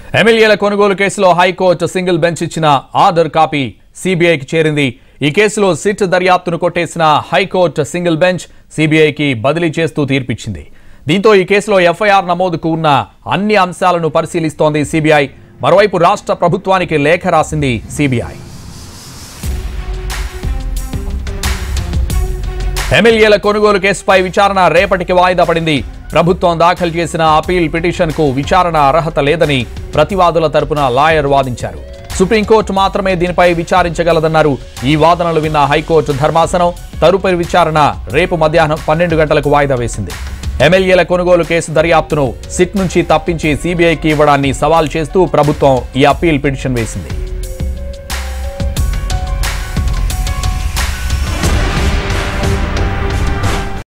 ఎమ్మెల్యేల కొనుగోలు కేసులో హైకోర్టు సింగిల్ బెంచ్ ఇచ్చిన ఆర్డర్ కాపీ సిబిఐకి చేరింది ఈ కేసులో సిట్ దర్యాప్తును కొట్టేసిన హైకోర్టు సింగిల్ బెంచ్ సిబిఐకి బదిలీ చేస్తూ తీర్పిచ్చింది దీంతో ఈ కేసులో ఎఫ్ఐఆర్ నమోదుకు ఉన్న అన్ని అంశాలను పరిశీలిస్తోంది సిబిఐ మరోవైపు రాష్ట్ర ప్రభుత్వానికి లేఖ రాసింది సిబిఐ ఎమ్మెల్యేల కొనుగోలు కేసుపై విచారణ రేపటికి వాయిదా పడింది ప్రభుత్వం దాఖలు చేసిన అపీల్ పిటిషన్కు విచారణ అర్హత లేదని ప్రతివాదుల తరపున లాయర్ వాదించారు సుప్రీంకోర్టు మాత్రమే దీనిపై విచారించగలదన్నారు ఈ వాదనలు విన్న హైకోర్టు ధర్మాసనం తదుపరి విచారణ రేపు మధ్యాహ్నం పన్నెండు గంటలకు వాయిదా వేసింది ఎమ్మెల్యేల కొనుగోలు కేసు దర్యాప్తును సిట్ నుంచి తప్పించి సిబిఐకి ఇవ్వడాన్ని సవాల్ చేస్తూ ప్రభుత్వం ఈ అప్పీల్ పిటిషన్ వేసింది